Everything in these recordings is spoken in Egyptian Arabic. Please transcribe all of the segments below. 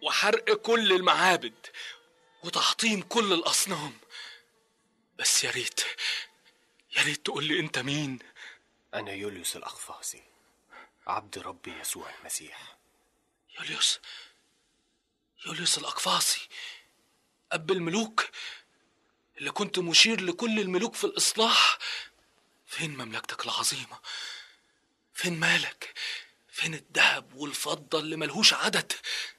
وحرق كل المعابد وتحطيم كل الأصنام بس يا ريت يا ريت تقول لي أنت مين أنا يوليوس الأقفاصي عبد ربي يسوع المسيح يوليوس يوليوس الأقفاصي أب الملوك اللي كنت مشير لكل الملوك في الإصلاح فين مملكتك العظيمة فين مالك فين الذهب والفضة اللي ملهوش عدد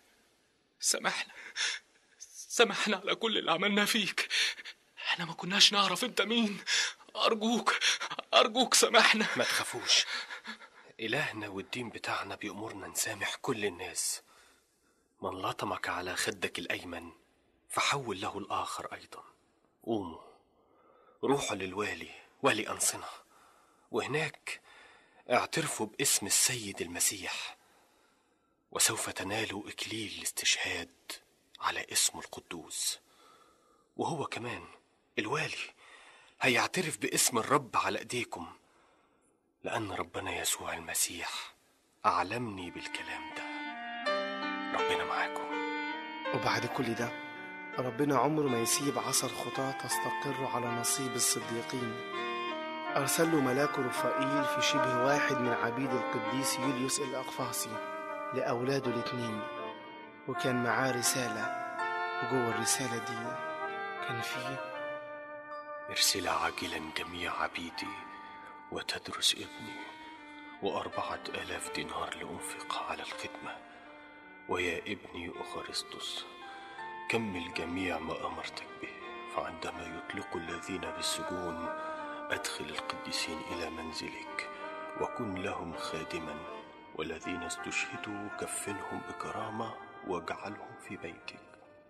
سامحنا سامحنا على كل اللي عملناه فيك احنا ما كناش نعرف انت مين ارجوك ارجوك سامحنا ما تخافوش إلهنا والدين بتاعنا بيأمرنا نسامح كل الناس من لطمك على خدك الأيمن فحول له الآخر أيضا قوموا روحوا للوالي والي أنصنة وهناك اعترفوا باسم السيد المسيح وسوف تنالوا إكليل الاستشهاد على اسمه القدوس وهو كمان الوالي هيعترف باسم الرب على ايديكم لأن ربنا يسوع المسيح أعلمني بالكلام ده ربنا معاكم وبعد كل ده ربنا عمره ما يسيب عصا الخطاة تستقر على نصيب الصديقين أرسل له ملاك رفائيل في شبه واحد من عبيد القديس يوليوس الأقفاصي لأولاده الاتنين وكان معاه رسالة وجوه الرسالة دي كان فيه ارسل عاجلا جميع عبيدي وتدرس ابني وأربعة آلاف دينار لأنفق على الخدمة ويا ابني أخرسطس كمل جميع ما أمرتك به فعندما يطلق الذين بالسجون أدخل القديسين إلى منزلك وكن لهم خادما والذين استشهدوا كفنهم بكرامة واجعلهم في بيتك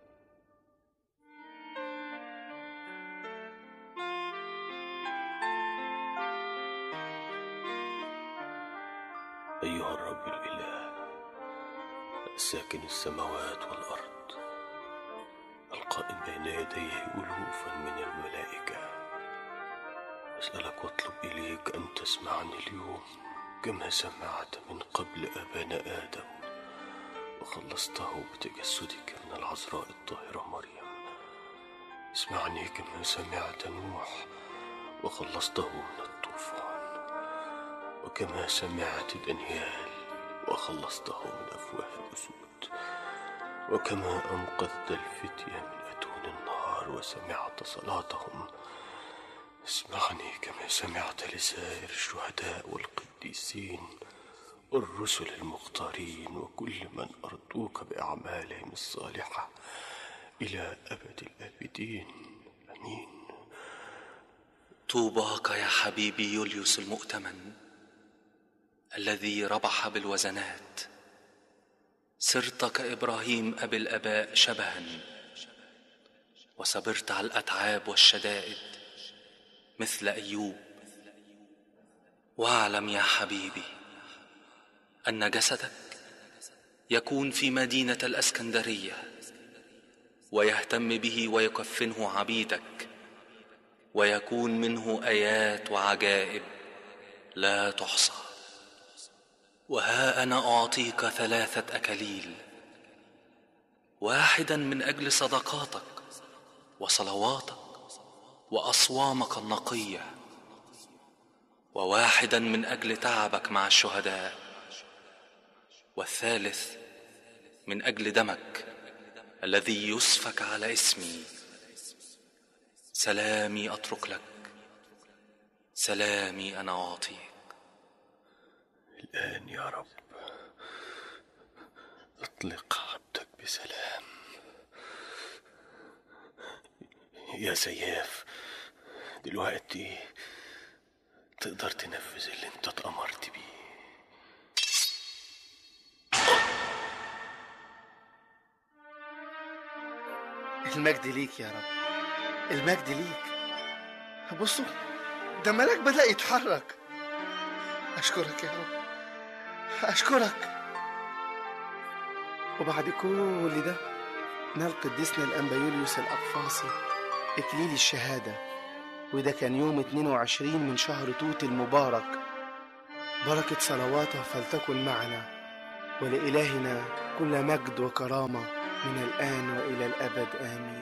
أيها الرب الإله ساكن السماوات والأرض القائم بين يديه ألوفا من الملائكة أسألك واطلب إليك أن تسمعني اليوم كما سمعت من قبل أبانا آدم وخلصته بتجسدك من العذراء الطاهرة مريم اسمعني كما سمعت نوح وخلصته من الطوفان وكما سمعت دانيال وخلصته من أفواه الأسود وكما أنقذت الفتية من أتون النار وسمعت صلاتهم اسمعني كما سمعت لسائر الشهداء والقديسين الرسل المختارين وكل من أرضوك بأعمالهم الصالحة إلى أبد الآبدين آمين طوباك يا حبيبي يوليوس المؤتمن الذي ربح بالوزنات صرت كإبراهيم أبي الآباء شبها وصبرت على الأتعاب والشدائد مثل أيوب واعلم يا حبيبي أن جسدك يكون في مدينة الأسكندرية ويهتم به ويكفنه عبيدك ويكون منه آيات وعجائب لا تحصى وها أنا أعطيك ثلاثة أكاليل واحدا من أجل صدقاتك وصلواتك وأصوامك النقية وواحدا من أجل تعبك مع الشهداء والثالث من أجل دمك الذي يسفك على اسمي سلامي أترك لك سلامي أنا أعطيك الآن يا رب اطلق عبدك بسلام يا سياف دلوقتي تقدر تنفذ اللي انت اتأمرت بيه المجد ليك يا رب المجد ليك بصوا ده ملاك بدأ يتحرك أشكرك يا رب أشكرك وبعد كل ده نال قديسنا الأنبا يوليوس الأقفاصي إكليل الشهادة وده كان يوم 22 من شهر توت المبارك بركة صلواته فلتكن معنا ولإلهنا كل مجد وكرامة من الآن وإلى الأبد آمين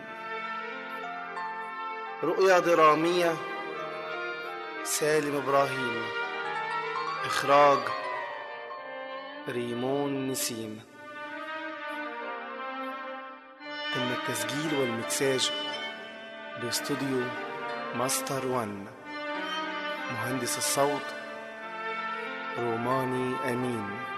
رؤيا درامية سالم إبراهيم إخراج ريمون نسيم تم التسجيل والمكساج باستوديو ماستر وان مهندس الصوت روماني أمين